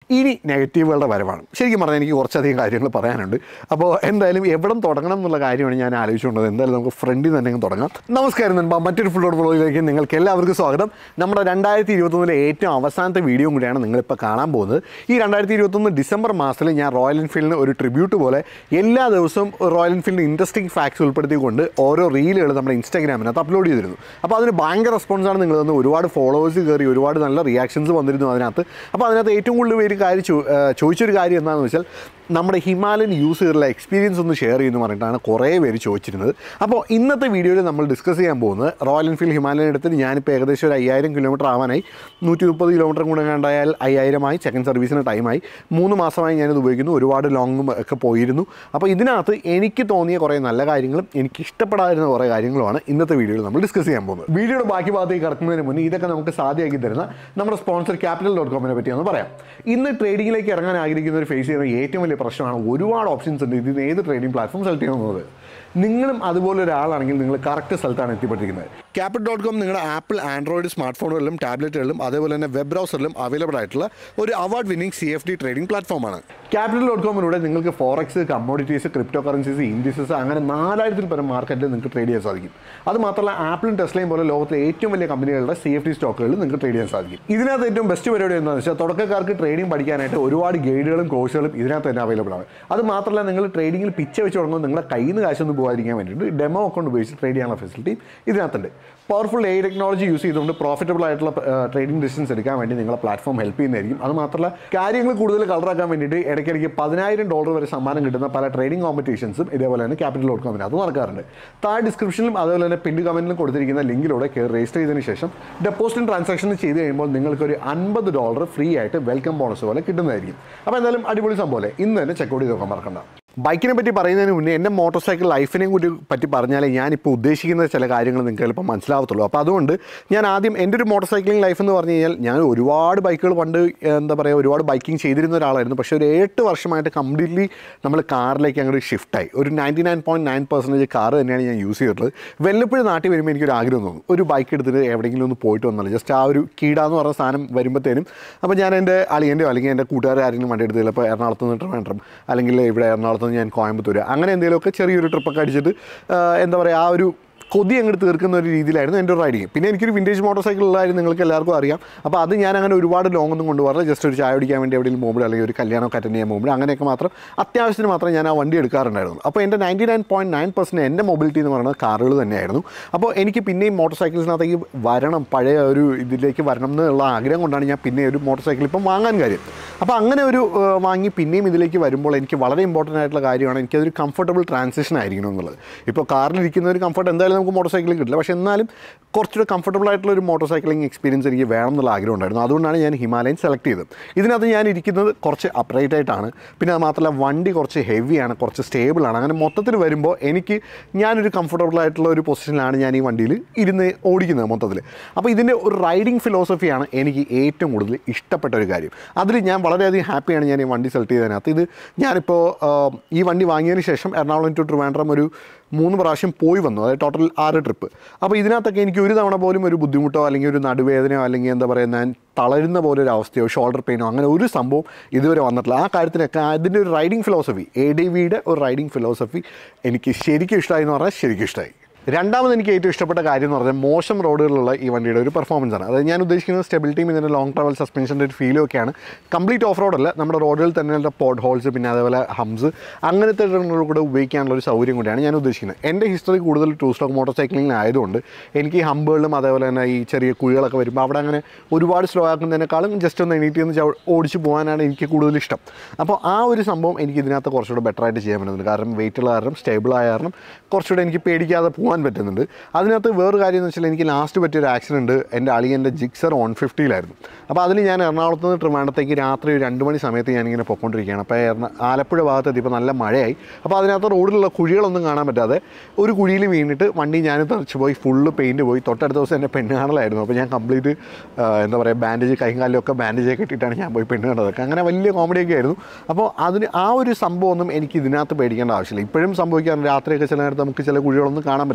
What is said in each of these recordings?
ഇനി നെഗറ്റീവുകളുടെ വരവാണ് ശരിക്കും പറഞ്ഞാൽ എനിക്ക് കുറച്ചധികം കാര്യങ്ങൾ പറയാനുണ്ട് അപ്പോൾ എന്തായാലും എവിടെ തുടങ്ങണം എന്നുള്ള കാര്യമാണ് ഞാൻ ആലോചിച്ചുകൊണ്ടത് എന്തായാലും നമുക്ക് ഫ്രണ്ടിൽ തന്നെ അങ്ങ് തുടങ്ങാം നമസ്കാരം നൻപ മറ്റൊരു ഫുൾ വ്ളോഗിലേക്ക് നിങ്ങൾക്ക് എല്ലാവർക്കും സ്വാഗതം നമ്മുടെ രണ്ടായിരത്തി ഇരുപത്തൊന്നിലെ ഏറ്റവും അവസാനത്തെ വീഡിയോ കൂടിയാണ് നിങ്ങളിപ്പോൾ കാണാൻ പോകുന്നത് ഈ രണ്ടായിരത്തി ഇരുപത്തൊന്ന് ഡിസംബർ മാസത്തിൽ ഞാൻ റോയൽ എൻഫീൽഡിന് ഒരു ട്രിബ്യൂട്ട് പോലെ എല്ലാ ദിവസവും റോയൽ എൻഫീൽഡിന് ഇൻട്രസ്റ്റിംഗ് ഫാക്ട്സ് ഉൾപ്പെടുത്തിക്കൊണ്ട് ഓരോ റീലുകൾ നമ്മുടെ ഇൻസ്റ്റാഗ്രാമിനകത്ത് അപ്ലോഡ് ചെയ്തിരുന്നു അപ്പോൾ അതിന് ഭയങ്കര റെസ്പോൺസാണ് നിങ്ങൾ തന്നത് ഒരുപാട് ഫോളോവേഴ്സ് കയറി ഒരുപാട് നല്ല റിയാക്ഷൻസ് വന്നിരുന്നു അതിനകത്ത് അപ്പോൾ അതിനകത്ത് ഏറ്റവും കൂടുതൽ പേര് കാര്യം ചോ- ആ, ചോദിച്ചൊരു കാര്യം എന്താണെന്ന് വെച്ചാൽ നമ്മുടെ ഹിമാലയൻ യൂസ് ചെയ്തിട്ടുള്ള എക്സ്പീരിയൻസ് ഒന്ന് ഷെയർ ചെയ്യുന്നു പറഞ്ഞിട്ടാണ് കുറേ പേര് ചോദിച്ചിരുന്നത് അപ്പോൾ ഇന്നത്തെ വീഡിയോയിൽ നമ്മൾ ഡിസ്കസ് ചെയ്യാൻ പോകുന്നത് റോയൽ എൻഫീൽഡ് ഹിമാലയൻ എടുത്തിട്ട് ഞാനിപ്പോൾ ഏകദേശം ഒരു അയ്യായിരം കിലോമീറ്റർ ആവാനായി നൂറ്റി മുപ്പത് കിലോമീറ്റർ കൂടെ കണ്ടായാൽ അയ്യായിരമായി സെക്കൻഡ് സർവീസിന് ടൈമായി മൂന്ന് മാസമായി ഞാനിത് ഉപയോഗിക്കുന്നു ഒരുപാട് ലോങ്ങും ഒക്കെ പോയിരുന്നു അപ്പോൾ ഇതിനകത്ത് എനിക്ക് തോന്നിയ കുറേ നല്ല കാര്യങ്ങളും എനിക്ക് ഇഷ്ടപ്പെടാതിരുന്ന കുറേ കാര്യങ്ങളുമാണ് ഇന്നത്തെ വീഡിയോയിൽ നമ്മൾ ഡിസ്കസ് ചെയ്യാൻ പോകുന്നത് വീഡിയോയുടെ ബാക്കി ഭാഗത്തേക്ക് കടക്കുന്നതിന് മുന്നേ ഇതൊക്കെ നമുക്ക് സാധ്യമാക്കി തരുന്ന നമ്മുടെ സ്പോൺസർ ക്യാപിറ്റൽ ഡോട്ട് കോമിനെ പറ്റി ഒന്ന് പറയാം ഇന്ന് ട്രേഡിങ്ങിലേക്ക് ഇറങ്ങാൻ ആഗ്രഹിക്കുന്ന ഒരു ഫേസ് ചെയ്യുന്ന ഏറ്റവും വലിയ പ്രശ്നമാണ് ഒരുപാട് ഓപ്ഷൻസ് ഉണ്ട് ഇതിന് ഏത് ട്രേഡിംഗ് പ്ലാറ്റ്ഫോം സെലക്ട് ചെയ്യുന്നത് നിങ്ങളും അതുപോലെ ഒരാളാണെങ്കിൽ നിങ്ങൾ കറക്റ്റ് സ്ഥലത്താണ് എത്തിപ്പെട്ടിരിക്കുന്നത് ക്യാപിറ്റൽ ഡോട്ട് കോം നിങ്ങളുടെ ആപ്പിൾ ആൻഡ്രോയിഡ് സ്മാർട്ട് ഫോണുകളിലും ടാബ്ലറ്റുകളിലും അതേപോലെ തന്നെ വെബ് ബ്രൗസറിലും അവൈലബിൾ ആയിട്ടുള്ള ഒരു award winning C F D trading പ്ലാറ്റ്ഫോമാണ് ക്യാപിറ്റൽ ഡോട്ട് കോമിലൂടെ നിങ്ങൾക്ക് forex commodities crypto currencies indices അങ്ങനെ നാലായിരത്തിൽ പരം മാർക്കറ്റിൽ നിങ്ങൾക്ക് ട്രേഡ് ചെയ്യാൻ സാധിക്കും അത് മാത്രമല്ല ആപ്പിളും ടെസ്ലയും പോലെ ലോകത്തിലെ ഏറ്റവും വലിയ കമ്പനികളുടെ സി എഫ് ഡി സ്റ്റോക്കുകളിൽ നിങ്ങൾക്ക് ട്രേഡ് ചെയ്യാൻ സാധിക്കും ഇതിനകത്ത് ഏറ്റവും ബെസ്റ്റ് പരിപാടി എന്താണെന്ന് വെച്ചാൽ തുടക്കക്കാർക്ക് ട്രേഡിംഗ് പഠിക്കാനായിട്ട് ഒരുപാട് ഗൈഡുകളും കോഴ്സുകളും ഇതിനകത്ത് തന്നെ അവൈലബിൾ ആണ് അത് മാത്രമല്ല നിങ്ങൾ ട്രേഡിംഗിൽ പിച്ച വെച്ച് തുടങ്ങുമ്പോൾ നിങ്ങളുടെ കയ്യിൽ നിന്ന് കാശൊന്നും പോകാതിരിക്കാൻ വേണ്ടിയിട്ട് ഡെമോ അക്കൗണ്ട് ഉപയോഗിച്ച് ട്രേഡ് ചെയ്യാനുള്ള ഫെസിലിറ്റി ഇതിനകത്തുണ്ട് പവർഫുൾ എ ടെക്നോളജി യൂസ് ചെയ്തുകൊണ്ട് പ്രോഫിറ്റബിൾ ആയിട്ടുള്ള ട്രേഡിംഗ് ഡിസ്റ്റൻസ് എടുക്കാൻ വേണ്ടി നിങ്ങളെ പ്ലാറ്റ്ഫോം ഹെൽപ്പ് ചെയ്യുന്നതായിരിക്കും അത് മാത്രമല്ല കാര്യങ്ങൾ കൂടുതൽ കളറാക്കാൻ വേണ്ടിയിട്ട് ഇടയ്ക്കിടയ്ക്ക് പതിനായിരം ഡോളർ വരെ സമ്മാനം കിട്ടുന്ന പല ട്രേഡിംഗ് കോമ്പറ്റീഷൻസും ഇതേപോലെ തന്നെ ക്യാപിറ്റൽ ഡോട്ട് കോമിന് അത് നടക്കാറുണ്ട് താഴെ ഡിസ്ക്രിപ്ഷനിലും അതുപോലെ തന്നെ പിൻ കമൻറ്റിലും കൊടുത്തിരിക്കുന്ന ലിങ്കിലൂടെ കയറി രജിസ്റ്റർ ചെയ്തതിന് ശേഷം ഡെപ്പോസിറ്റും ട്രാൻസാക്ഷൻ ചെയ്ത് കഴിയുമ്പോൾ നിങ്ങൾക്ക് ഒരു അൻപത് ഡോളർ ഫ്രീ ആയിട്ട് വെൽക്കം ബോണസ് പോലെ കിട്ടുന്നതായിരിക്കും അപ്പോൾ എന്തായാലും അടിപൊളി സംഭവം ഇന്ന് തന്നെ ചെക്കൗട്ട് ചെയ്ത് നോക്കാൻ മറക്കണ്ട ബൈക്കിനെ പറ്റി പറയുന്നതിന് മുന്നേ എൻ്റെ മോട്ടോർ സൈക്കിൾ ലൈഫിനെ കൂടി പറ്റി പറഞ്ഞാലേ ഞാനിപ്പോൾ ഉദ്ദേശിക്കുന്ന ചില കാര്യങ്ങൾ നിങ്ങൾക്ക് ചിലപ്പോൾ മനസ്സിലാവത്തുള്ളൂ അപ്പോൾ അതുകൊണ്ട് ഞാൻ ആദ്യം എൻ്റെ ഒരു മോട്ടോർ സൈക്ലിംഗ് ലൈഫ് എന്ന് പറഞ്ഞു കഴിഞ്ഞാൽ ഞാൻ ഒരുപാട് ബൈക്കുകൾ പണ്ട് എന്താ പറയുക ഒരുപാട് ബൈക്കിംഗ് ചെയ്തിരുന്ന ഒരാളായിരുന്നു പക്ഷേ ഒരു എട്ട് വർഷമായിട്ട് കംപ്ലീറ്റ്ലി നമ്മൾ കാറിലേക്ക് അങ്ങോട്ട് ഷിഫ്റ്റായി ഒരു ninety nine point nine percentage car തന്നെയാണ് ഞാൻ യൂസ് ചെയ്തിട്ടുള്ളത് വല്ലപ്പോഴും നാട്ടിൽ വരുമ്പോൾ എനിക്കൊരു ആഗ്രഹം തോന്നും ഒരു ബൈക്ക് എടുത്തിട്ട് എവിടെയെങ്കിലും ഒന്ന് പോയിട്ട് വന്നല്ലോ ജസ്റ്റ് ആ ഒരു കീടാന്ന് പറഞ്ഞ സാധനം വരുമ്പോഴത്തേനും അപ്പോൾ ഞാൻ എൻ്റെ അളിയൻ്റെയോ അല്ലെങ്കിൽ എൻ്റെ കൂട്ടുകാരെ ആരെങ്കിലും വണ്ടി എടുത്ത് ചിലപ്പോൾ എറണാകുളത്ത് നിന്ന് ട്രിവാൻഡ്രം അല്ലെങ്കിൽ ഇവിടെ എറണാകുളത്ത് നിന്ന് ഞാൻ കോയമ്പത്തൂർ അങ്ങനെ എന്തെങ്കിലുമൊക്കെ ചെറിയൊരു ട്രിപ്പൊക്കെ അടിച്ചിട്ട് ആ, എന്താ പറയുക ആ ഒരു കൊതി അങ്ങോട്ട് തീർക്കുന്ന ഒരു രീതിയിലായിരുന്നു എൻ്റെ ഒരു റൈഡിങ് പിന്നെ എനിക്കൊരു വിൻറ്റേജ് മോട്ടോർ സൈക്കിൾ ഉള്ളതായിരുന്നു നിങ്ങൾക്ക് എല്ലാവർക്കും അറിയാം അപ്പോൾ അത് ഞാൻ അങ്ങനെ ഒരുപാട് ലോങ് ഒന്നും കൊണ്ടുപോകാറില്ല ജസ്റ്റ് ഒരു ചായ കുടിക്കാൻ വേണ്ടി എവിടെയെങ്കിലും പോകുമ്പോൾ അല്ലെങ്കിൽ ഒരു കല്യാണമൊക്കെ അറ്റൻഡ് ചെയ്യാൻ പോകുമ്പോൾ അങ്ങനെയൊക്കെ മാത്രം അത്യാവശ്യത്തിന് മാത്രം ഞാൻ ആ വണ്ടി എടുക്കാറുണ്ടായിരുന്നു അപ്പോൾ എൻ്റെ ninety nine point nine percent എൻ്റെ മൊബിലിറ്റി എന്ന് പറയുന്നത് കാറുകൾ തന്നെയായിരുന്നു അപ്പോൾ എനിക്ക് പിന്നെയും മോട്ടോർ സൈക്കിൾസിനകത്തേക്ക് വരണം പഴയ ഒരു ഇതിലേക്ക് വരണം എന്നുള്ള ആഗ്രഹം കൊണ്ടാണ് ഞാൻ പിന്നെ ഒരു മോട്ടോർ സൈക്കിൾ ഇപ്പം വാങ്ങാൻ കാര്യം അപ്പോൾ അങ്ങനെ ഒരു ആ, വാങ്ങി പിന്നെയും ഇതിലേക്ക് വരുമ്പോൾ എനിക്ക് വളരെ ഇമ്പോർട്ടൻ്റ് ആയിട്ടുള്ള കാര്യമാണ് എനിക്കതൊരു കംഫർട്ടബിൾ ട്രാൻസിഷൻ ആയിരിക്കണം എന്നുള്ളത് ഇപ്പോൾ കാറിലിരിക്കുന്ന ഒരു കംഫർട്ട് എന്തായാലും നമുക്ക് മോട്ടോർ സൈക്കിളിൽ കിട്ടില്ല പക്ഷേ എന്നാലും കുറച്ചുകൂടെ കംഫർട്ടബിൾ ആയിട്ടുള്ള ഒരു മോട്ടോർ സൈക്ലിംഗ് എക്സ്പീരിയൻസ് എനിക്ക് വേണം എന്നുള്ള ആഗ്രഹം ഉണ്ടായിരുന്നു അതുകൊണ്ടാണ് ഞാൻ ഹിമാലയൻ സെലക്ട് ചെയ്തത് ഇതിനകത്ത് ഞാൻ ഇരിക്കുന്നത് കുറച്ച് അപ്രൈറ്റ് ആയിട്ടാണ് പിന്നെ അത് മാത്രമല്ല വണ്ടി കുറച്ച് ഹെവിയാണ് കുറച്ച് സ്റ്റേബിളാണ് അങ്ങനെ മൊത്തത്തിൽ വരുമ്പോൾ എനിക്ക് ഞാനൊരു കംഫർട്ടബിൾ ആയിട്ടുള്ള ഒരു പൊസിഷനിലാണ് ഞാൻ ഈ വണ്ടിയിൽ ഇരുന്ന് ഓടിക്കുന്നത് മൊത്തത്തിൽ അപ്പോൾ ഇതിൻ്റെ ഒരു റൈഡിങ് ഫിലോസഫിയാണ് എനിക്ക് ഏറ്റവും കൂടുതൽ ഇഷ്ടപ്പെട്ട ഒരു കാര്യം അതിൽ ഞാൻ വളരെയധികം ഹാപ്പിയാണ് ഞാൻ ഈ വണ്ടി സെലക്ട് ചെയ്തതിനകത്ത് ഇത് ഞാനിപ്പോൾ ആ, ഈ വണ്ടി വാങ്ങിയതിന് ശേഷം എറണാകുളം ടു ട്രിവാൻഡ്രം ഒരു മൂന്ന് പ്രാവശ്യം പോയി വന്നു അതായത് ടോട്ടൽ ആറ് ട്രിപ്പ് അപ്പോൾ ഇതിനകത്തൊക്കെ എനിക്ക് ഒരു തവണ പോലും ഒരു ബുദ്ധിമുട്ടോ അല്ലെങ്കിൽ ഒരു നടുവേദനയോ അല്ലെങ്കിൽ എന്താ പറയുക ഞാൻ തളരുന്ന പോലെ ഒരു അവസ്ഥയോ ഷോൾഡർ പെയിനോ അങ്ങനെ ഒരു സംഭവം ഇതുവരെ വന്നിട്ടില്ല ആ കാര്യത്തിനൊക്കെ അതിൻ്റെ ഒരു റൈഡിങ് ഫിലോസഫി എ ഡി വിയുടെ ഒരു റൈഡിങ് ഫിലോസഫി എനിക്ക് ശരിക്കും ഇഷ്ടമായി എന്ന് പറഞ്ഞാൽ ശരിക്കും ഇഷ്ടമായി രണ്ടാമത് എനിക്ക് ഏറ്റവും ഇഷ്ടപ്പെട്ട കാര്യം എന്ന് പറഞ്ഞാൽ മോശം റോഡുകളിലുള്ള ഈ വണ്ടിയുടെ ഒരു പെർഫോമൻസ് ആണ് അതായത് ഞാൻ ഉദ്ദേശിക്കുന്നത് സ്റ്റെബിലിറ്റിയും ഇതിൻ്റെ ലോങ് ട്രാവൽ സസ്പെൻഷൻ്റെ ഒരു ഫീലും ഒക്കെയാണ് കംപ്ലീറ്റ് ഓഫ് റോഡല്ല നമ്മുടെ റോഡുകളിൽ തന്നെ പോട്ട് ഹോൾസ് പിന്നെ അതേപോലെ ഹംസ് അങ്ങനത്തെ ഇടങ്ങളിൽ കൂടെ ഉപയോഗിക്കാനുള്ള ഒരു സൗകര്യം കൂടിയാണ് ഞാൻ ഉദ്ദേശിക്കുന്നത് എൻ്റെ ഹിസ്റ്ററി കൂടുതൽ ടൂ സ്റ്റോക്ക് മോട്ടോർ സൈക്ലിംഗ് ആയതുകൊണ്ട് എനിക്ക് ഈ ഹമ്പുകളിലും അതേപോലെ തന്നെ ഈ ചെറിയ കുഴികളൊക്കെ വരുമ്പോൾ അവിടെ അങ്ങനെ ഒരുപാട് സ്ലോ ആക്കുന്നതിനേക്കാളും ജസ്റ്റ് ഒന്ന് എണീറ്റ് നിന്ന് ചവ- ഓടിച്ച് പോകാനാണ് എനിക്ക് കൂടുതൽ ഇഷ്ടം അപ്പോൾ ആ ഒരു സംഭവം എനിക്ക് ഇതിനകത്ത് കുറച്ചുകൂടെ ബെറ്റർ ആയിട്ട് ചെയ്യാൻ പറ്റുന്നുണ്ട് കാരണം വെയിറ്റ് ഉള്ള കാരണം സ്റ്റേബിൾ ആയ കാരണം കുറച്ചുകൂടെ എനിക്ക് പേടിക്കാതെ പോകാൻ പറ്റുന്നുണ്ട് അതിനകത്ത് വേറൊരു കാര്യം എന്ന് വെച്ചാൽ എനിക്ക് ലാസ്റ്റ് പറ്റിയൊരു ആക്സിഡൻറ്റ് എൻ്റെ അളിയൻ്റെ ജിക്സർ ഓൺ ഫിഫ്റ്റിയിലായിരുന്നു അപ്പോൾ അതിൽ ഞാൻ എറണാകുളത്ത് നിന്ന് ട്രിവാൻഡത്തേക്ക് രാത്രി ഒരു രണ്ട് മണി സമയത്ത് ഞാനിങ്ങനെ പൊയ്ക്കൊണ്ടിരിക്കുകയാണ് അപ്പോൾ എറണ ആലപ്പുഴ ഭാഗത്ത് എത്തിയപ്പോൾ നല്ല മഴയായി അപ്പോൾ അതിനകത്ത് റോഡിലുള്ള കുഴികളൊന്നും കാണാൻ പറ്റാതെ ഒരു കുഴിയിൽ വീണിട്ട് വണ്ടി ഞാൻ തെറിച്ച് പോയി ഫുള്ള് പെയിൻറ്റ് പോയി തൊട്ടടുത്ത ദിവസം എൻ്റെ പെണ്ണ് കാണലായിരുന്നു അപ്പോൾ ഞാൻ കംപ്ലീറ്റ് എന്താ പറയുക ബാൻഡേജ് കൈയും കാലിലൊക്കെ ബാൻഡേജ് ഒക്കെ ഇട്ടിട്ടാണ് ഞാൻ പോയി പെണ്ണ് കണ്ടതൊക്കെ അങ്ങനെ വലിയ കോമഡിയൊക്കെ ആയിരുന്നു അപ്പോൾ അതിന് ആ ഒരു സംഭവമൊന്നും എനിക്ക് ഇതിനകത്ത് പേടിക്കേണ്ട ആവശ്യമില്ല ഇപ്പോഴും സംഭവിക്കാറുണ്ട് രാത്രിയൊക്കെ ചില നേരത്ത് നമുക്ക് ചില കുഴികളൊന്നും കാണാൻ പറ്റില്ല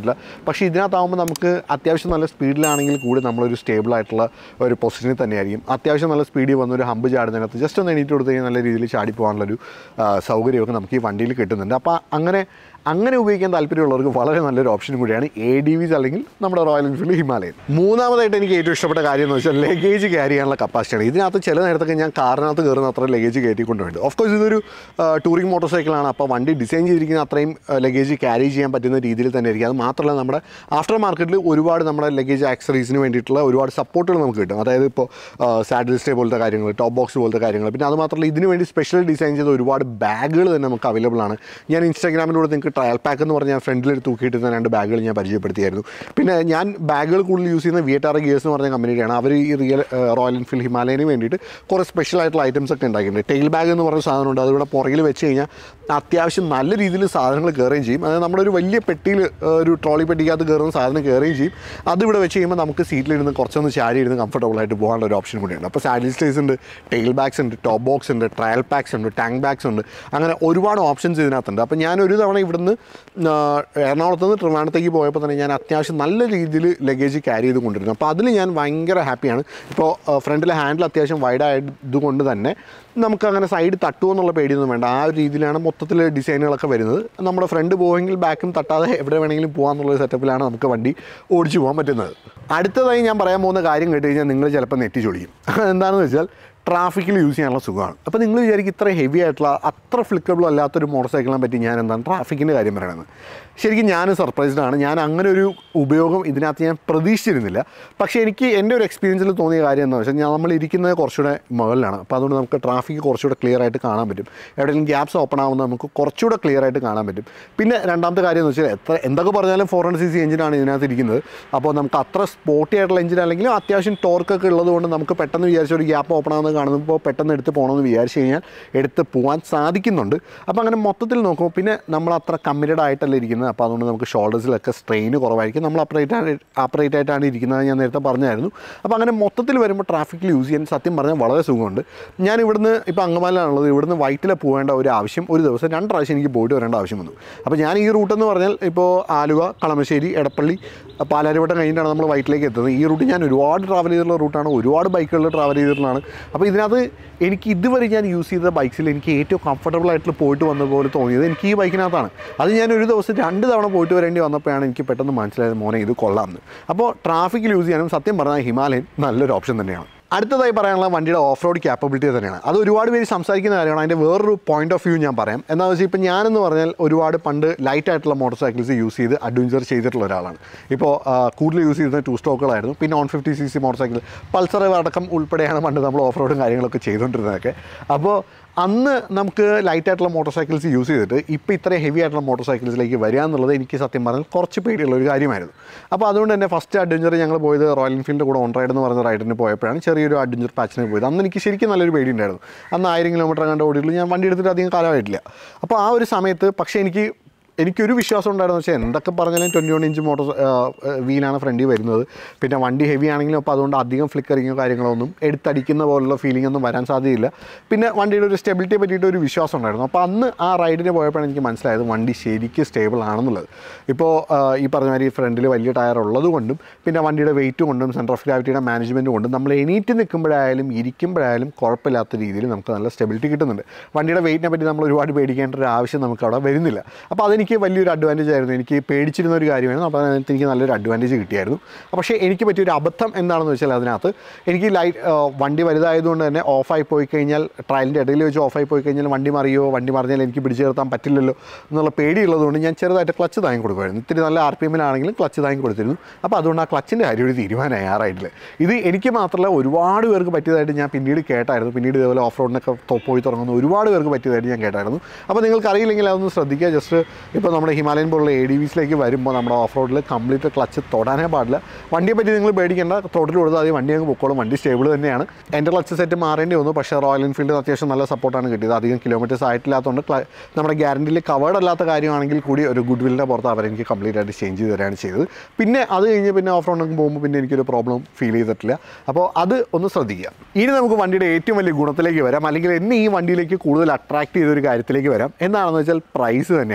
പറ്റില്ല പക്ഷേ ഇതിനകത്താകുമ്പോൾ നമുക്ക് അത്യാവശ്യം നല്ല സ്പീഡിലാണെങ്കിൽ കൂടി നമ്മളൊരു സ്റ്റേബിൾ ആയിട്ടുള്ള ഒരു പൊസിഷനിൽ തന്നെയായിരിക്കും അത്യാവശ്യം നല്ല സ്പീഡിൽ വന്നൊരു ഹമ്പ് ചാടുന്നതിനകത്ത് ജസ്റ്റ് ഒന്ന് എണീറ്റ് കൊടുത്ത് കഴിഞ്ഞാൽ നല്ല രീതിയിൽ ചാടി പോകാനുള്ളൊരു ആ, സൗകര്യമൊക്കെ നമുക്ക് ഈ വണ്ടിയിൽ കിട്ടുന്നുണ്ട് അപ്പോൾ അങ്ങനെ അങ്ങനെ ഉപയോഗിക്കാൻ താല്പര്യമുള്ളവർക്ക് വളരെ നല്ലൊരു ഓപ്ഷൻ കൂടിയാണ് എ ഡി വിസ് അല്ലെങ്കിൽ നമ്മുടെ റോയൽ എൻഫീൽഡ് ഹിമാലയൻ മൂന്നാമതായിട്ട് എനിക്ക് ഏറ്റവും ഇഷ്ടപ്പെട്ട കാര്യം എന്ന് വെച്ചാൽ ലഗേജ് ക്യാരി ചെയ്യാനുള്ള കപ്പാസിറ്റിയാണ് ഇതിനകത്ത് ചില നേരത്തൊക്കെ ഞാൻ കാറിനകത്ത് കയറുന്ന അത്ര ലഗേജ് കയറ്റിക്കൊണ്ടുണ്ട് ഓഫ് കോഴ്സ് ഇതൊരു ടൂറിംഗ് മോട്ടോർ സൈക്കിളാണ് അപ്പോൾ വണ്ടി ഡിസൈൻ ചെയ്തിരിക്കുന്ന അത്രയും ലഗേജ് ക്യാരി ചെയ്യാൻ പറ്റുന്ന രീതിയിൽ തന്നെ ഇരിക്കും അത് മാത്രമല്ല നമ്മുടെ ആഫ്റ്റർ മാർക്കറ്റിൽ ഒരുപാട് നമ്മുടെ ലഗേജ് ആക്സറീസിന് വേണ്ടിയിട്ടുള്ള ഒരുപാട് സപ്പോർട്ടുകൾ നമുക്ക് കിട്ടും അതായത് ഇപ്പോൾ സാഡിൽ സ്റ്റേ പോലത്തെ കാര്യങ്ങൾ ടോപ്പ് ബോക്സ് പോലത്തെ കാര്യങ്ങൾ പിന്നെ അത് മാത്രമല്ല ഇതിന് വേണ്ടി സ്പെഷ്യൽ ഡിസൈൻ ചെയ്ത ഒരുപാട് ബാഗുകൾ തന്നെ നമുക്ക് അവൈലബിൾ ആണ് ഞാൻ ഇൻസ്റ്റാഗ്രാമിലൂടെ നിങ്ങൾക്ക് ട്രയൽ പാക്ക് എന്ന് പറഞ്ഞാൽ ഫ്രണ്ടിൽ തൂക്കിയിട്ടിരുന്ന രണ്ട് ബാഗുകൾ ഞാൻ പരിചയപ്പെടുത്തിയായിരുന്നു പിന്നെ ഞാൻ ബാഗുകൾ കൂടുതൽ യൂസ് ചെയ്യുന്ന വി എട്ട് ആർ ഗിയേഴ്സ് എന്ന് പറഞ്ഞ കമ്പനിയുടെയാണ് അവർ ഈ റിയൽ റോയൽ എൻഫീൽഡ് ഹിമാലയന് വേണ്ടിയിട്ട് കുറേ സ്പെഷ്യൽ ആയിട്ടുള്ള ഐറ്റംസ് ഒക്കെ ഉണ്ടാക്കിയിട്ടുണ്ട് ടെയിൽ ബാഗ് എന്ന് പറഞ്ഞ സാധനമുണ്ട് അതിവിടെ പുറകിൽ വെച്ച് കഴിഞ്ഞാൽ അത്യാവശ്യം നല്ല രീതിയിൽ സാധനങ്ങൾ കയറുകയും ചെയ്യും അതായത് നമ്മുടെ ഒരു വലിയ പെട്ടിയിൽ ഒരു ട്രോളി പെട്ടിക്കകത്ത് കയറുന്ന സാധനം കയറുകയും ചെയ്യും അതിവിടെ വെച്ച് കഴിയുമ്പോൾ നമുക്ക് സീറ്റിലിരുന്ന് കുറച്ചൊന്ന് ചാരി ഇരുന്ന് കംഫർട്ടബിൾ ആയിട്ട് പോകാനുള്ള ഒരു ഓപ്ഷൻ കൂടിയുണ്ട് അപ്പോൾ സാഡിൽ സ്റ്റേസ് ഉണ്ട് ടെയിൽ ബാഗ്സ് ഉണ്ട് ടോപ്പ് ബോക്സ് ഉണ്ട് ട്രയൽ പാക്സ് ഉണ്ട് ടാങ്ക് ബാഗ്സ് ഉണ്ട് അങ്ങനെ ഒരുപാട് ഓപ്ഷൻസ് ഇതിനകത്തുണ്ട് അപ്പോൾ ഞാൻ ഒരു തവണ ഇവിടുന്ന് ആ, എറണാകുളത്ത് നിന്ന് ട്രിവാണ്ടത്തേക്ക് പോയപ്പോൾ തന്നെ ഞാൻ അത്യാവശ്യം നല്ല രീതിയിൽ ലഗേജ് ക്യാരി ചെയ്ത് കൊണ്ടിരുന്നു അപ്പോൾ അതിൽ ഞാൻ ഭയങ്കര ഹാപ്പിയാണ് ഇപ്പോൾ ഫ്രണ്ടിലെ ഹാൻഡിൽ അത്യാവശ്യം വൈഡ് ആയതുകൊണ്ട് തന്നെ നമുക്ക് അങ്ങനെ സൈഡ് തട്ടുമോ എന്നുള്ള പേടിയൊന്നും വേണ്ട ആ ഒരു രീതിയിലാണ് മൊത്തത്തിൽ ഡിസൈനുകളൊക്കെ വരുന്നത് നമ്മുടെ ഫ്രണ്ട് പോയെങ്കിൽ ബാക്കും തട്ടാതെ എവിടെ വേണമെങ്കിലും പോകാമെന്നുള്ള സെറ്റപ്പിലാണ് നമുക്ക് വണ്ടി ഓടിച്ചു പോകാൻ പറ്റുന്നത് അടുത്തതായി ഞാൻ പറയാൻ പോകുന്ന കാര്യം കേട്ട് കഴിഞ്ഞാൽ നിങ്ങൾ ചിലപ്പോൾ നെറ്റി ചൊളിക്കും എന്താണെന്ന് വെച്ചാൽ ട്രാഫിക്കിൽ യൂസ് ചെയ്യാനുള്ള സുഖമാണ് അപ്പോൾ നിങ്ങൾ വിചാരിക്കും ഇത്ര ഹെവി ആയിട്ടുള്ള അത്ര ഫ്ലിക്കബിൾ അല്ലാത്തൊരു മോട്ടോർ സൈക്കിളിനെ പറ്റി ഞാൻ എന്താണ് ട്രാഫിക്കിൻ്റെ കാര്യം പറയണത് ശരിക്കും ഞാൻ സർപ്രൈസ്ഡ് ആണ് ഞാൻ അങ്ങനെ ഒരു ഉപയോഗം ഇതിനകത്ത് ഞാൻ പ്രതീക്ഷിച്ചിരുന്നില്ല പക്ഷേ എനിക്ക് എൻ്റെ ഒരു എക്സ്പീരിയൻസിൽ തോന്നിയ കാര്യം എന്താണെന്ന് വെച്ചാൽ ഞാൻ നമ്മൾ ഇരിക്കുന്നത് കുറച്ചുകൂടെ മുകളിലാണ് അപ്പോൾ അതുകൊണ്ട് നമുക്ക് ട്രാഫിക് കുറച്ചുകൂടെ ക്ലിയർ ആയിട്ട് കാണാൻ പറ്റും എവിടെയെങ്കിലും ഗ്യാപ്സ് ഓപ്പൺ ആവുന്നത് നമുക്ക് കുറച്ചുകൂടെ ക്ലിയർ ആയിട്ട് കാണാൻ പറ്റും പിന്നെ രണ്ടാമത്തെ കാര്യം എന്ന് വെച്ചാൽ എത്ര എന്തൊക്കെ പറഞ്ഞാലും ഫോർ ഹൺഡ്രഡ് സി സി എഞ്ചിനാണ് ഇതിനകത്ത് ഇരിക്കുന്നത് അപ്പോൾ നമുക്ക് അത്ര സ്പോട്ടി ആയിട്ടുള്ള എഞ്ചിൻ അല്ലെങ്കിൽ അത്യാവശ്യം ടോർക്കൊക്കെ ഉള്ളതുകൊണ്ട് നമുക്ക് പെട്ടെന്ന് വിചാരിച്ച ഒരു ഗ്യാപ്പ് ഓപ്പൺ ആവുന്നത് കാണുമ്പോൾ പെട്ടെന്ന് എടുത്ത് പോകണമെന്ന് വിചാരിച്ച് കഴിഞ്ഞാൽ എടുത്ത് പോകാൻ സാധിക്കുന്നുണ്ട് അപ്പോൾ അങ്ങനെ മൊത്തത്തിൽ നോക്കുമ്പോൾ പിന്നെ നമ്മൾ അത്ര കമ്മിറ്റഡ് ആയിട്ടല്ല ഇരിക്കുന്നത് അപ്പോൾ അതുകൊണ്ട് നമുക്ക് ഷോൾഡേഴ്സിലൊക്കെ സ്ട്രെയിൻ കുറവായിരിക്കും നമ്മൾ അപ്പറേറ്റ് ആണ് ആപ്പറേറ്റ് ആയിട്ടാണ് ഇരിക്കുന്നത് ഞാൻ നേരത്തെ പറഞ്ഞായിരുന്നു അപ്പോൾ അങ്ങനെ മൊത്തത്തിൽ വരുമ്പോൾ ട്രാഫിക്കിൽ യൂസ് ചെയ്യാൻ സത്യം പറഞ്ഞാൽ വളരെ സുഖമുണ്ട് ഞാൻ ഇവിടുന്ന് ഇപ്പോൾ അങ്കമാലിലാണുള്ളത് ഇവിടുന്ന് വൈറ്റിലെ പോകേണ്ട ഒരു ആവശ്യം ഒരു ദിവസം രണ്ട് പ്രാവശ്യം എനിക്ക് പോയിട്ട് വരേണ്ട ആവശ്യം വന്നു അപ്പോൾ ഞാൻ ഈ റൂട്ടെന്ന് പറഞ്ഞാൽ ഇപ്പോൾ ആലുവ കളമശ്ശേരി എടപ്പള്ളി പാലാരിവട്ടം കഴിഞ്ഞിട്ടാണ് നമ്മൾ വൈറ്റിലേക്ക് എത്തുന്നത് ഈ റൂട്ട് ഞാൻ ഒരുപാട് ട്രാവൽ ചെയ്തിട്ടുള്ള റൂട്ടാണ് ഒരുപാട് ബൈക്കുകളിൽ ട്രാവൽ ചെയ്തിട്ടുള്ളതാണ് അപ്പോൾ ഇതിനകത്ത് എനിക്ക് ഇതുവരെ ഞാൻ യൂസ് ചെയ്ത ബൈക്സിൽ എനിക്ക് ഏറ്റവും കംഫർട്ടബിൾ ആയിട്ട് പോയിട്ട് വന്ന പോലെ തോന്നിയത് എനിക്ക് ഈ ബൈക്കിനകത്താണ് അത് ഞാൻ ഒരു ദിവസം രണ്ട് തവണ പോയിട്ട് വരേണ്ടി വന്നപ്പോഴാണ് എനിക്ക് പെട്ടെന്ന് മനസ്സിലായത് മോനെ ഇത് കൊള്ളാമെന്ന് അപ്പോൾ ട്രാഫിക്കിൽ യൂസ് ചെയ്യാനും സത്യം പറഞ്ഞാൽ ഹിമാലയൻ നല്ലൊരു ഓപ്ഷൻ തന്നെയാണ് അടുത്തതായി പറയാനുള്ള വണ്ടിയുടെ ഓഫ് റോഡ് ക്യാപ്പബിലിറ്റി തന്നെയാണ് അത് ഒരുപാട് പേര് സംസാരിക്കുന്ന കാര്യമാണ് അതിൻ്റെ വേറൊരു പോയിന്റ് ഓഫ് വ്യൂ ഞാൻ പറയാം എന്താണെന്ന് വെച്ചാൽ ഇപ്പോൾ ഞാനെന്ന് പറഞ്ഞാൽ ഒരുപാട് പണ്ട് ലൈറ്റ് ആയിട്ടുള്ള മോട്ടോർ സൈക്കിൾസ് യൂസ് ചെയ്ത് അഡ്വഞ്ചർ ചെയ്തിട്ടുള്ള ഒരാളാണ് ഇപ്പോൾ ആ, കൂടുതൽ യൂസ് ചെയ്തിരുന്നത് ടു സ്റ്റോക്കുകളായിരുന്നു പിന്നെ one fifty C C motor cycle Pulsar അടക്കം ഉൾപ്പെടെയാണ് പണ്ട് നമ്മൾ ഓഫ് റോഡും കാര്യങ്ങളൊക്കെ ചെയ്തുകൊണ്ടിരുന്നതൊക്കെ അപ്പോൾ അന്ന് നമുക്ക് ലൈറ്റ് ആയിട്ടുള്ള മോട്ടോർ സൈക്കിൾസ് യൂസ് ചെയ്തിട്ട് ഇപ്പോൾ ഇത്രയും ഹെവി ആയിട്ടുള്ള മോട്ടോർ സൈക്കിൾസിലേക്ക് വരിക എന്നുള്ളത് എനിക്ക് സത്യം പറഞ്ഞാൽ കുറച്ച് പേടിയുള്ള ഒരു കാര്യമായിരുന്നു അപ്പോൾ അതുകൊണ്ട് തന്നെ ഫസ്റ്റ് അഡ്വഞ്ചർ ഞങ്ങൾ പോയത് റോയൽ എൻഫീൽഡിൻ്റെ കൂടെ ഓൺ റൈഡ് എന്ന് പറയുന്ന റൈഡിന് പോയപ്പോഴാണ് ചെറിയൊരു അഡ്വഞ്ചർ പാച്ചിന് പോയത് അന്ന് എനിക്ക് ശരിക്കും നല്ലൊരു പേടി ഉണ്ടായിരുന്നു അന്ന് ആയിരം കിലോമീറ്റർ കണ്ട് ഓടിയിട്ടുള്ളൂ ഞാൻ വണ്ടി എടുത്തിട്ട് അധികം കാലമായിട്ടില്ല അപ്പോൾ ആ ഒരു സമയത്ത് പക്ഷേ എനിക്ക് എനിക്കൊരു വിശ്വാസം ഉണ്ടായിരുന്നു വെച്ചാൽ എന്തൊക്കെ പറഞ്ഞാലും ട്വൻറ്റി വൺ ഇഞ്ച് മോട്ടോർ വീലാണ് ഫ്രണ്ടിൽ വരുന്നത് പിന്നെ വണ്ടി ഹെവി ആണെങ്കിലും അപ്പോൾ അതുകൊണ്ട് അധികം ഫ്ലിക്കറിങ്ങോ കാര്യങ്ങളോ ഒന്നും എടുത്തടിക്കുന്ന പോലുള്ള ഫീലിംഗ് ഒന്നും വരാൻ സാധ്യതയില്ല പിന്നെ വണ്ടിയുടെ ഒരു സ്റ്റെബിലിറ്റിയെ പറ്റിയിട്ട് ഒരു വിശ്വാസം ഉണ്ടായിരുന്നു അപ്പോൾ അന്ന് ആ റൈഡിന് പോയപ്പോഴാണ് എനിക്ക് മനസ്സിലായത് വണ്ടി ശരിക്കും സ്റ്റേബിൾ ആണെന്നുള്ളത് ഇപ്പോൾ ആ, ഈ പറഞ്ഞ മാതിരി ഫ്രണ്ടിൽ വലിയ ടയർ ഉള്ളത് കൊണ്ടും പിന്നെ വണ്ടിയുടെ വെയിറ്റ് കൊണ്ടും സെൻറ്റർ ഓഫ് ഗ്രാവിറ്റിയുടെ മാനേജ്മെൻറ്റ് കൊണ്ടും നമ്മൾ എണീറ്റ് നിൽക്കുമ്പോഴായാലും ഇരിക്കുമ്പോഴായാലും കുഴപ്പമില്ലാത്ത രീതിയിൽ നമുക്ക് നല്ല സ്റ്റെബിലിറ്റി കിട്ടുന്നുണ്ട് വണ്ടിയുടെ വെയിറ്റിനെ പറ്റി നമ്മൾ ഒരുപാട് പേടിക്കേണ്ട ഒരു ആവശ്യം നമുക്ക് അവിടെ വരുന്നില്ല അപ്പോൾ അതെനിക്ക് വലിയൊരു അഡ്വാൻറ്റേജ് ആയിരുന്നു എനിക്ക് പേടിച്ചിരുന്ന ഒരു കാര്യമായിരുന്നു അപ്പോൾ അതിനകത്ത് എനിക്ക് നല്ലൊരു അഡ്വാൻറ്റേജ് കിട്ടിയായിരുന്നു പക്ഷേ എനിക്ക് പറ്റിയൊരു അബദ്ധം എന്താണെന്ന് വെച്ചാൽ അതിനകത്ത് എനിക്ക് ലൈറ്റ് വണ്ടി വലുതായതുകൊണ്ട് തന്നെ ഓഫായി പോയി കഴിഞ്ഞാൽ ട്രയലിൻ്റെ ഇടയിൽ വെച്ച് ഓഫായി പോയി കഴിഞ്ഞാൽ വണ്ടി മറിയോ വണ്ടി മറിഞ്ഞാൽ എനിക്ക് പിടിച്ചു നിർത്താൻ പറ്റില്ലല്ലോ എന്നുള്ള പേടിയുള്ളതുകൊണ്ട് ഞാൻ ചെറുതായിട്ട് ക്ലച്ച് താങ്ങി കൊടുക്കുമായിരുന്നു ഇത്തിരി നല്ല ആർ പി എമ്മിലാണെങ്കിലും ക്ലച്ച് താങ്ങി കൊടുത്തിരുന്നു അപ്പോൾ അതുകൊണ്ട് ആ ക്ലച്ചിൻ്റെ കാര്യം ഒരു തീരുമാനമായി ആ റൈഡിൽ ഇത് എനിക്ക് മാത്രമല്ല ഒരുപാട് പേർക്ക് പറ്റിയതായിട്ട് ഞാൻ പിന്നീട് കേട്ടായിരുന്നു പിന്നീട് ഇതേപോലെ ഓഫ് റോഡിനൊക്കെ തൊ- പോയി തുടങ്ങുന്ന ഒരുപാട് പേർക്ക് പറ്റിയതായിട്ട് ഞാൻ കേട്ടായിരുന്നു അപ്പോൾ നിങ്ങൾക്ക് അറിയില്ലെങ്കിൽ അതൊന്ന് ശ്രദ്ധിക്കുക ജസ്റ്റ് ഇപ്പോൾ നമ്മുടെ ഹിമാലയൻ പോലുള്ള എ ഡി വിസിലേക്ക് വരുമ്പോൾ നമ്മുടെ ഓഫ് റോഡിൽ കംപ്ലീറ്റ് ക്ലച്ച് തൊടാനേ പാടില്ല വണ്ടിയെ പറ്റി നിങ്ങൾ പേടിക്കേണ്ട തൊട്ടിൽ കൊടുത്താൽ അത് വണ്ടി അങ്ങ് പൊക്കോളും വണ്ടി സ്റ്റേബിൾ തന്നെയാണ് എൻ്റെ ക്ലച്ച് സെറ്റ് മാറേണ്ടി വന്നു പക്ഷേ റോയൽ എൻഫീൽഡ് അത്യാവശ്യം നല്ല സപ്പോർട്ടാണ് കിട്ടിയത് അധികം കിലോമീറ്റേഴ്സ് ആയിട്ടില്ലാത്തതുകൊണ്ട് ക്ല- നമ്മുടെ ഗ്യാരണ്ടിയിൽ കവേർഡ് അല്ലാത്ത കാര്യമാണെങ്കിൽ കൂടി ഒരു ഗുഡ് വില്ലിൻ്റെ പുറത്ത് അവരെനിക്ക് കംപ്ലീറ്റ് ആയിട്ട് ചേഞ്ച് ചെയ്ത് തരാണ് ചെയ്തത് പിന്നെ അത് കഴിഞ്ഞ് പിന്നെ ഓഫ് റോഡിനൊക്കെ പോകുമ്പോൾ പിന്നെ എനിക്കൊരു പ്രോബ്ലം ഫീൽ ചെയ്തിട്ടില്ല അപ്പോൾ അത് ഒന്ന് ശ്രദ്ധിക്കുക ഇനി നമുക്ക് വണ്ടിയുടെ ഏറ്റവും വലിയ ഗുണത്തിലേക്ക് വരാം അല്ലെങ്കിൽ എന്നെ ഈ വണ്ടിയിലേക്ക് കൂടുതൽ അട്രാക്ട് ചെയ്ത ഒരു കാര്യത്തിലേക്ക് വരാം എന്താണെന്ന് വെച്ചാൽ പ്രൈസ് തന്നെയാണ്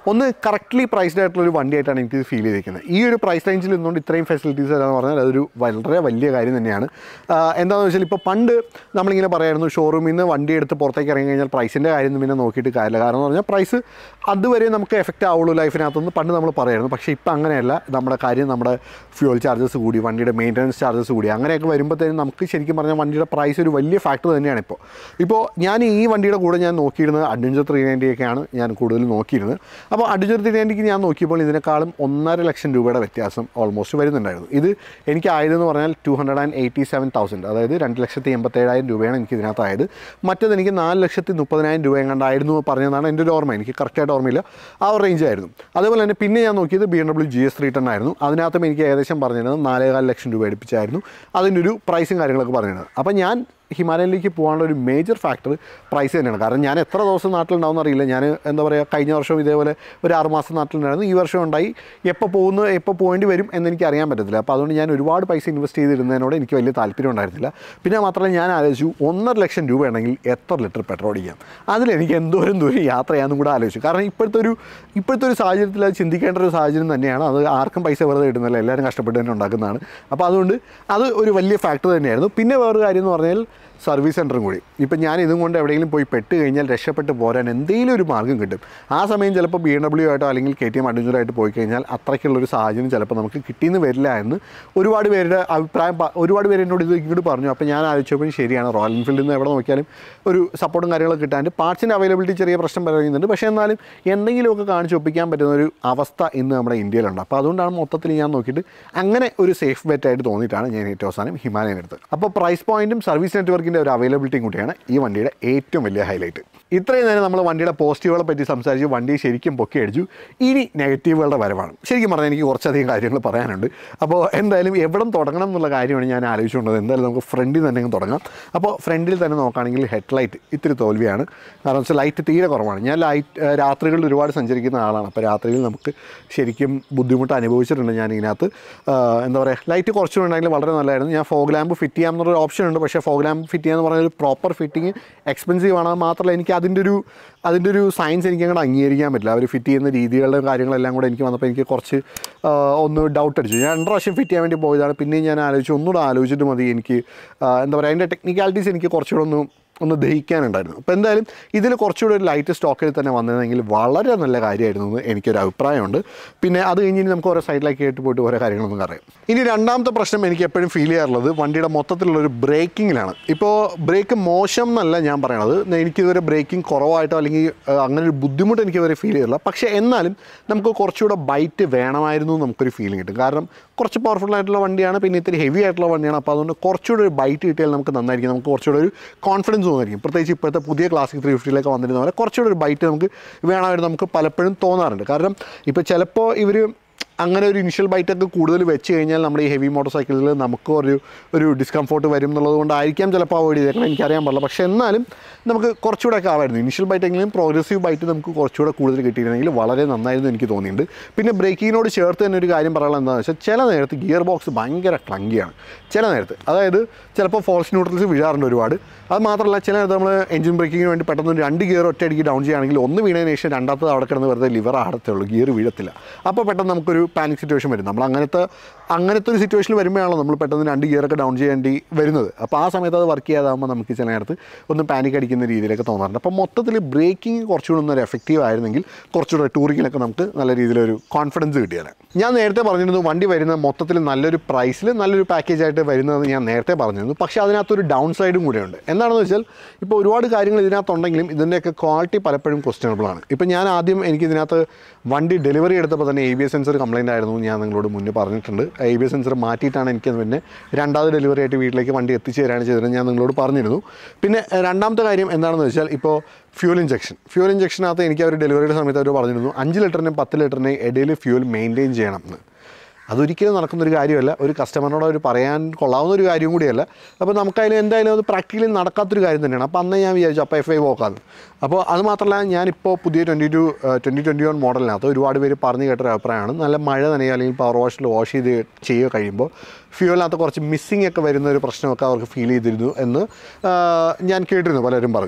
ഒന്ന് കറക്റ്റ്ലി പ്രൈസ്ഡ് ആയിട്ടുള്ള ഒരു വണ്ടിയായിട്ടാണ് എനിക്ക് ഫീൽ ചെയ്തിരിക്കുന്നത് ഈ ഒരു പ്രൈസ് റേഞ്ചിൽ നിന്നുകൊണ്ട് ഇത്രയും ഫെസിലിറ്റീസ് എന്ന് പറഞ്ഞാൽ അതൊരു വളരെ വലിയ കാര്യം തന്നെയാണ് ആ, എന്താണെന്ന് വെച്ചാൽ ഇപ്പോൾ പണ്ട് നമ്മളിങ്ങനെ പറയായിരുന്നു ഷോറൂമിൽ നിന്ന് വണ്ടി എടുത്ത് പുറത്തേക്ക് ഇറങ്ങി കഴിഞ്ഞാൽ പ്രൈസിൻ്റെ കാര്യം ഒന്നും പിന്നെ നോക്കിയിട്ട് കാര്യമില്ല കാരണം എന്ന് പറഞ്ഞാൽ പ്രൈസ് അതുവരെ നമുക്ക് എഫക്റ്റ് ആവുള്ളൂ ലൈഫിനകത്തുനിന്ന് പണ്ട് നമ്മൾ പറയായിരുന്നു പക്ഷേ ഇപ്പം അങ്ങനെയല്ല നമ്മുടെ കാര്യം നമ്മുടെ ഫ്യൂൽ ചാർജസ് കൂടി വണ്ടിയുടെ മെയിൻ്റനൻസ് ചാർജസ് കൂടി അങ്ങനെയൊക്കെ വരുമ്പോഴത്തേനും നമുക്ക് ശരിക്കും പറഞ്ഞാൽ വണ്ടിയുടെ പ്രൈസ് ഒരു വലിയ ഫാക്ടർ തന്നെയാണ് ഇപ്പോൾ ഇപ്പോൾ ഞാൻ ഈ വണ്ടിയുടെ കൂടെ ഞാൻ നോക്കിയിരുന്നത് അഡ്വഞ്ചർ ത്രീ ഒക്കെയാണ് ഞാൻ കൂടുതൽ നോക്കിയിരുന്നത് അപ്പോൾ അഡ്വഞ്ചർ ത്രീ നയൻറ്റിക്ക് ഞാൻ നോക്കിയപ്പോൾ ഇതിനേക്കാളും ഒന്നര ലക്ഷം രൂപയുടെ വ്യത്യാസം ഓൾമോസ്റ്റ് വരുന്നുണ്ടായിരുന്നു ഇത് എനിക്ക് ആയതെന്ന് പറഞ്ഞാൽ two hundred and eighty seven thousand അതായത് രണ്ട് ലക്ഷത്തി എൺപത്തേഴായിരം രൂപയാണ് എനിക്ക് ഇതിനകത്തായത് മറ്റേത് എനിക്ക് നാല് ലക്ഷത്തി മുപ്പതിനായിരം രൂപ എങ്ങാണ്ടായിരുന്നു പറഞ്ഞതാണ് എൻ്റെ ഒരു ഓർമ്മ എനിക്ക് കറക്റ്റായിട്ട് ഓർമ്മയില്ല ആ ഒരു റേഞ്ച് ആയിരുന്നു അതേപോലെ തന്നെ പിന്നെ ഞാൻ നോക്കിയത് B M W G S three ten ആയിരുന്നു അതിനകത്തും എനിക്ക് ഏകദേശം പറഞ്ഞിരുന്നത് നാലേകാൽ ലക്ഷം രൂപ അടുപ്പിച്ചായിരുന്നു അതിൻ്റെ ഒരു പ്രൈസും കാര്യങ്ങളൊക്കെ പറഞ്ഞിരുന്നത് അപ്പോൾ ഞാൻ ഹിമാലയനിലേക്ക് പോകാനുള്ള ഒരു മേജർ ഫാക്ടർ പ്രൈസ് തന്നെയാണ് കാരണം ഞാൻ എത്ര ദിവസം നാട്ടിലുണ്ടാവും അറിയില്ല ഞാൻ എന്താ പറയുക കഴിഞ്ഞ വർഷം ഇതേപോലെ ഒരു ആറ് മാസം നാട്ടിലുണ്ടായിരുന്നു ഈ വർഷം ഉണ്ടായി എപ്പോൾ പോകുന്നു എപ്പോൾ പോകേണ്ടി വരും എന്ന് എനിക്ക് അറിയാൻ പറ്റത്തില്ല അപ്പോൾ അതുകൊണ്ട് ഞാൻ ഒരുപാട് പൈസ ഇൻവെസ്റ്റ് ചെയ്തിരുന്നതിനോട് എനിക്ക് വലിയ താല്പര്യം ഉണ്ടായിരുന്നില്ല പിന്നെ മാത്രമല്ല ഞാൻ ആലോചിച്ചു ഒന്നര ലക്ഷം രൂപ ഉണ്ടെങ്കിൽ എത്ര ലിറ്റർ പെട്രോൾ അടിക്കാം അതിലെനിക്ക് എന്തോരം ദൂരം യാത്ര ചെയ്യാമെന്നും കൂടെ ആലോചിച്ചു കാരണം ഇപ്പോഴത്തെ ഒരു ഇപ്പോഴത്തെ ഒരു സാഹചര്യത്തിൽ അത് ചിന്തിക്കേണ്ട ഒരു സാഹചര്യം തന്നെയാണ് അത് ആർക്കും പൈസ വെറുതെ കിട്ടുന്നില്ല എല്ലാവരും കഷ്ടപ്പെട്ട് തന്നെ ഉണ്ടാക്കുന്നതാണ് അപ്പോൾ അതുകൊണ്ട് അത് ഒരു വലിയ ഫാക്ടർ തന്നെയായിരുന്നു പിന്നെ വേറൊരു കാര്യം എന്ന് പറഞ്ഞാൽ സർവീസ് സെൻറ്ററും കൂടി ഇപ്പം ഞാൻ ഇതും കൊണ്ട് എവിടെയെങ്കിലും പോയി പെട്ട് കഴിഞ്ഞാൽ രക്ഷപ്പെട്ട് പോരാൻ എന്തെങ്കിലും ഒരു മാർഗ്ഗം കിട്ടും ആ സമയം ചിലപ്പോൾ ബി എം ഡബ്ല്യു ആയിട്ടോ അല്ലെങ്കിൽ കെ ടി എം അഡ്വഞ്ചറായിട്ട് പോയി കഴിഞ്ഞാൽ അത്രയ്ക്കുള്ളൊരു സാഹചര്യം ചിലപ്പോൾ നമുക്ക് കിട്ടിയെന്ന് വരില്ല എന്ന് ഒരുപാട് പേരുടെ അഭിപ്രായം പ- ഒരുപാട് പേര് എന്നോട് ഇത് ഇങ്ങോട്ട് പറഞ്ഞു അപ്പോൾ ഞാൻ ആലോചിച്ചപ്പോൾ ശരിയാണ് റോയൽ എൻഫീൽഡിൽ നിന്ന് എവിടെ നോക്കിയാലും ഒരു സപ്പോർട്ടും കാര്യങ്ങളൊക്കെ കിട്ടാണ്ട് പാർട്സിൻ്റെ അവൈലബിലിറ്റി ചെറിയ പ്രശ്നം പറയുന്നുണ്ട് പക്ഷേ എന്നാലും എന്തെങ്കിലുമൊക്കെ കാണിച്ച് ഒപ്പിക്കാൻ പറ്റുന്ന ഒരു അവസ്ഥ ഇന്ന് നമ്മുടെ ഇന്ത്യയിലുണ്ട് അപ്പോൾ അതുകൊണ്ടാണ് മൊത്തത്തിൽ ഞാൻ നോക്കിയിട്ട് അങ്ങനെ ഒരു സേഫ് ബെറ്റ് ആയിട്ട് തോന്നിയിട്ടാണ് ഞാൻ ഏറ്റവും അവസാനം ഹിമാലയൻ എടുത്തത് അപ്പോൾ പ്രൈസ് പോയിന്റും സർവീസ് നെറ്റ്വർക്കിൻ്റെ ഒരു അവൈലബിലിറ്റിയും കൂടിയാണ് ഈ വണ്ടിയുടെ ഏറ്റവും വലിയ ഹൈലൈറ്റ് ഇത്രയും നേരം നമ്മൾ വണ്ടിയുടെ പോസിറ്റീവുകളെ പറ്റി സംസാരിച്ച് വണ്ടി ശരിക്കും പൊക്കി അടിച്ചു ഇനി നെഗറ്റീവുകളുടെ വരവാണ് ശരിക്കും പറഞ്ഞാൽ എനിക്ക് കുറച്ചധികം കാര്യങ്ങൾ പറയാനുണ്ട് അപ്പോൾ എന്തായാലും എവിടെ തുടങ്ങണം എന്നുള്ള കാര്യമാണ് ഞാൻ ആലോചിച്ചുകൊണ്ടത് എന്തായാലും നമുക്ക് ഫ്രണ്ടിൽ തന്നെ അങ്ങ് തുടങ്ങാം അപ്പോൾ ഫ്രണ്ടിൽ തന്നെ നോക്കുകയാണെങ്കിൽ ഹെഡ്ലൈറ്റ് ഇത്തിരി തോൽവിയാണ് കാരണം വെച്ചാൽ ലൈറ്റ് തീരെ കുറവാണ് ഞാൻ ലൈറ്റ് രാത്രികളിൽ ഒരുപാട് സഞ്ചരിക്കുന്ന ആളാണ് അപ്പോൾ രാത്രിയിൽ നമുക്ക് ശരിക്കും ബുദ്ധിമുട്ട് അനുഭവിച്ചിട്ടുണ്ട് ഞാൻ ഇതിനകത്ത് ആ, എന്താ പറയുക ലൈറ്റ് കുറച്ചുണ്ടെങ്കിൽ വളരെ നല്ലതായിരുന്നു ഞാൻ ഫോഗ് ലാമ്പ് ഫിറ്റ് ചെയ്യാം എന്നൊരു ഓപ്ഷൻ ഉണ്ട് പക്ഷേ ഫോഗ് ലാമ്പ് ഫിറ്റ് ചെയ്യാന്ന് പറഞ്ഞ ഒരു പ്രോപ്പർ ഫിറ്റിംഗ് എക്സ്പെൻസീവ് ആണ് അത് മാത്രമല്ല എനിക്ക് അതിൻ്റെ ഒരു അതിൻ്റെ ഒരു സയൻസ് എനിക്ക് അങ്ങോട്ട് അംഗീകരിക്കാൻ പറ്റില്ല അവർ ഫിറ്റ് ചെയ്യുന്ന രീതികളുടെ കാര്യങ്ങളെല്ലാം കൂടെ എനിക്ക് വന്നപ്പോൾ എനിക്ക് കുറച്ച് ആ, ഒന്ന് ഡൗട്ട് അടിച്ചു ഞാൻ രണ്ട് പ്രാവശ്യം ഫിറ്റ് ചെയ്യാൻ വേണ്ടി പോയതാണ് പിന്നെയും ഞാൻ ആലോചിച്ചു ഒന്നുകൂടെ ആലോചിച്ചിട്ട് മതി എനിക്ക് ആ, എന്താ പറയുക അതിൻ്റെ ടെക്നിക്കാലിറ്റീസ് എനിക്ക് കുറച്ചുകൂടെ ഒന്ന് ഒന്ന് ദഹിക്കാനുണ്ടായിരുന്നു അപ്പോൾ എന്തായാലും ഇതിൽ കുറച്ചുകൂടി ഒരു ലൈറ്റ് സ്റ്റോക്കിൽ തന്നെ വന്നതെങ്കിൽ വളരെ നല്ല കാര്യമായിരുന്നു എന്ന് എനിക്കൊരു അഭിപ്രായമുണ്ട് പിന്നെ അത് കഴിഞ്ഞ് ഇനി നമുക്ക് ഓരോ സൈഡിലേക്ക് കേട്ട് പോയിട്ട് ഓരോ കാര്യങ്ങളൊന്നും അറിയാം ഇനി രണ്ടാമത്തെ പ്രശ്നം എനിക്ക് എപ്പോഴും ഫീൽ ചെയ്യാറുള്ളത് വണ്ടിയുടെ മൊത്തത്തിലുള്ള ഒരു ബ്രേക്കിങ്ങിലാണ് ഇപ്പോൾ ബ്രേക്ക് മോശം എന്നല്ല ഞാൻ പറയണത് എനിക്കിതുവരെ ബ്രേക്കിംഗ് കുറവായിട്ടോ അല്ലെങ്കിൽ ആ, അങ്ങനെ ഒരു ബുദ്ധിമുട്ട് എനിക്ക് ഇതുവരെ ഫീൽ ചെയ്തില്ല പക്ഷേ എന്നാലും നമുക്ക് കുറച്ചുകൂടെ ബൈറ്റ് വേണമായിരുന്നു എന്ന് നമുക്കൊരു ഫീലിംഗ് കിട്ടും കാരണം കുറച്ച് പവർഫുൾ ആയിട്ടുള്ള വണ്ടിയാണ് പിന്നെ ഇത്തിരി ഹെവി ആയിട്ടുള്ള വണ്ടിയാണ് അപ്പോൾ അതുകൊണ്ട് കുറച്ചുകൂടെ ഒരു ബൈറ്റ് കിട്ടിയാൽ നമുക്ക് നന്നായിരിക്കും നമുക്ക് കുറച്ചുകൂടെ ഒരു കോൺഫിഡൻസ് തോന്നായിരിക്കും പ്രത്യേകിച്ച് ഇപ്പോഴത്തെ പുതിയ ക്ലാസിക് ത്രീ ഫിഫ്റ്റിയിലൊക്കെ വന്നിരുന്ന പോലെ കുറച്ചുകൂടെ ഒരു ബൈറ്റ് നമുക്ക് വേണമായിരുന്നു നമുക്ക് പലപ്പോഴും തോന്നാറുണ്ട് കാരണം ഇപ്പോൾ ചിലപ്പോൾ ഇവർ അങ്ങനെ ഒരു ഇനിഷ്യൽ ബൈറ്റൊക്കെ കൂടുതൽ വെച്ച് കഴിഞ്ഞാൽ നമ്മുടെ ഈ ഹെവി മോട്ടോർ സൈക്കിളിൽ നമുക്ക് ഒരു ഒരു ഡിസ്കംഫോർട്ട് വരും എന്നുള്ളത് കൊണ്ടായിരിക്കാം ചിലപ്പോൾ അവോയ്ഡ് ചെയ്തേക്കണം എനിക്കറിയാൻ പാടില്ല പക്ഷേ എന്നാലും നമുക്ക് കുറച്ചുകൂടെ ഒക്കെ ആവായിരുന്നു ഇനിഷ്യൽ ബൈറ്റെങ്കിലും പ്രോഗ്രസീവ് ബൈറ്റ് നമുക്ക് കുറച്ചുകൂടെ കൂടുതൽ കിട്ടിയിരുന്നെങ്കിൽ വളരെ നന്നായിരുന്നു എനിക്ക് തോന്നിയിട്ടുണ്ട് പിന്നെ ബ്രേക്കിങ്ങിനോട് ചേർത്ത് തന്നെ ഒരു കാര്യം പറയാനുള്ളത് എന്താണെന്ന് വെച്ചാൽ ചില നേരത്ത് ഗിയർ ബോക്സ് ഭയങ്കര ക്ലങ്കിയാണ് ചില നേരത്ത് അതായത് ചിലപ്പോൾ ഫോൾസ് ന്യൂട്രൽസ് വീഴാറുണ്ട് ഒരുപാട് അത് മാത്രമല്ല ചില നേരത്ത് നമ്മൾ എഞ്ചിൻ ബ്രേക്കിങ്ങിന് വേണ്ടി പെട്ടെന്ന് ഒരു രണ്ട് ഗിയർ ഒറ്റയടിക്ക് ഡൗൺ ചെയ്യുകയാണെങ്കിൽ ഒന്ന് വീണതിന് ശേഷം രണ്ടാമത്തത് അവിടെ കിടന്ന് വെറുതെ ലിവർ ആടത്തേ ഉള്ളൂ ഗിയർ വീഴത്തില്ല അപ്പോൾ പെട്ടെന്ന് നമുക്കൊരു പാനിക് സിറ്റുവേഷൻ വരും നമ്മൾ അങ്ങനത്തെ അങ്ങനത്തെ ഒരു സിറ്റുവേഷനിൽ വരുമ്പോഴാണല്ലോ നമ്മൾ പെട്ടെന്ന് രണ്ട് ഗിയറൊക്കെ ഡൗൺ ചെയ്യേണ്ടി വരുന്നത് അപ്പോൾ ആ സമയത്ത് അത് വർക്ക് ചെയ്യാതാകുമ്പോൾ നമുക്ക് ചില നേരത്ത് ഒന്ന് പാനിക് അടിക്കുന്ന രീതിയിലൊക്കെ തോന്നാറുണ്ട് അപ്പോൾ മൊത്തത്തിൽ ബ്രേക്കിംഗ് കുറച്ചുകൂടി ഒന്ന് എഫക്റ്റീവ് ആയിരുന്നെങ്കിൽ കുറച്ചുകൂടെ ടൂറിങ്ങിലൊക്കെ നമുക്ക് നല്ല രീതിയിലൊരു കോൺഫിഡൻസ് കിട്ടിയാൽ ഞാൻ നേരത്തെ പറഞ്ഞിരുന്നു വണ്ടി വരുന്ന മൊത്തത്തിൽ നല്ലൊരു പ്രൈസിൽ നല്ലൊരു പാക്കേജ് ആയിട്ട് വരുന്നതെന്ന് ഞാൻ നേരത്തെ പറഞ്ഞിരുന്നു പക്ഷേ അതിനകത്തൊരു ഡൗൺ സൈഡും കൂടെയുണ്ട് എന്താണെന്ന് വെച്ചാൽ ഇപ്പോൾ ഒരുപാട് കാര്യങ്ങൾ ഇതിനകത്തുണ്ടെങ്കിലും ഇതിൻ്റെയൊക്കെ ക്വാളിറ്റി പലപ്പോഴും ക്വസ്റ്റനബിൾ ആണ് ഇപ്പോൾ ഞാൻ ആദ്യം എനിക്ക് ഇതിനകത്ത് വണ്ടി ഡെലിവറി എടുത്തപ്പോൾ തന്നെ A B S sensor complaint ആയിരുന്നു എന്ന് ഞാൻ നിങ്ങളോട് മുന്നേ പറഞ്ഞിട്ടുണ്ട് എ ബി എസ് സെൻസർ മാറ്റിയിട്ടാണ് എനിക്ക് പിന്നെ രണ്ടാമത് ഡെലിവറി ആയിട്ട് വീട്ടിലേക്ക് വണ്ടി എത്തിച്ചു തരാണ് ചെയ്തത് ഞാൻ നിങ്ങളോട് പറഞ്ഞിരുന്നു പിന്നെ എഹ്, രണ്ടാമത്തെ കാര്യം എന്താണെന്ന് വെച്ചാൽ ഇപ്പോൾ ഫ്യൂൽ ഇഞ്ചക്ഷൻ ഫ്യൂൽ ഇഞ്ചക്ഷനകത്ത് എനിക്ക് അവർ ഡെലിവറിയുടെ സമയത്ത് അവർ പറഞ്ഞിരുന്നു അഞ്ച് ലിറ്ററിനും പത്ത് ലിറ്ററിനും ഇടയിൽ ഫ്യൂൽ മെയിൻറ്റെയിൻ ചെയ്യണം എന്ന് അതൊരിക്കലും നടക്കുന്നൊരു കാര്യമല്ല ഒരു കസ്റ്റമറിനോട് അവർ പറയാൻ കൊള്ളാവുന്ന ഒരു കാര്യം കൂടിയല്ല അപ്പോൾ നമുക്കതിൽ എന്തായാലും അത് പ്രാക്ടിക്കലി നടക്കാത്തൊരു കാര്യം തന്നെയാണ് അപ്പോൾ അന്ന് ഞാൻ വിചാരിച്ചു അപ്പോൾ എഫ് ഐ പോക്കാന്ന് അപ്പോൾ അത് മാത്രമല്ല ഞാനിപ്പോൾ പുതിയ twenty two twenty twenty one മോഡലിനകത്ത് ഒരുപാട് പേര് പറഞ്ഞു കേട്ടൊരു അഭിപ്രായമാണ് നല്ല മഴ നനയോ അല്ലെങ്കിൽ പവർ വാഷിൽ വാഷ് ചെയ്ത് ചെയ്യുക കഴിയുമ്പോൾ ഫ്യൂലിനകത്ത് കുറച്ച് മിസ്സിംഗ് ഒക്കെ വരുന്ന ഒരു പ്രശ്നമൊക്കെ അവർക്ക് ഫീൽ ചെയ്തിരുന്നു എന്ന് ആ, ഞാൻ കേട്ടിരുന്നു പലരും പറഞ്ഞു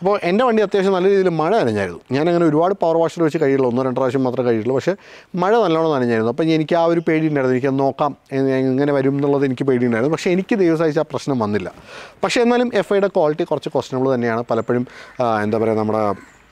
അപ്പോൾ എൻ്റെ വണ്ടി അത്യാവശ്യം നല്ല രീതിയിൽ മഴ നനഞ്ഞായിരുന്നു ഞാനങ്ങനെ ഒരുപാട് പവർ വാഷിൽ വെച്ച് കഴിയുള്ളൂ ഒന്നോ രണ്ടോ പ്രാവശ്യം മാത്രമേ കഴിയുള്ളൂ പക്ഷേ മഴ നല്ലോണം നനഞ്ഞായിരുന്നു അപ്പോൾ എനിക്ക് ആ ഒരു പേടി ഉണ്ടായിരുന്നു എനിക്കത് നോക്കാം എ- എങ്ങനെ വരും എന്നുള്ളത് എനിക്ക് പേടിയുണ്ടായിരുന്നു പക്ഷേ എനിക്ക് ദിവസമായിട്ട് ആ പ്രശ്നം വന്നില്ല പക്ഷേ എന്നാലും എഫ് ഐയുടെ ക്വാളിറ്റി കുറച്ച് ക്വസ്റ്റനബിൾ തന്നെയാണ് പലപ്പോഴും ആ, എന്താ പറയുക നമ്മുടെ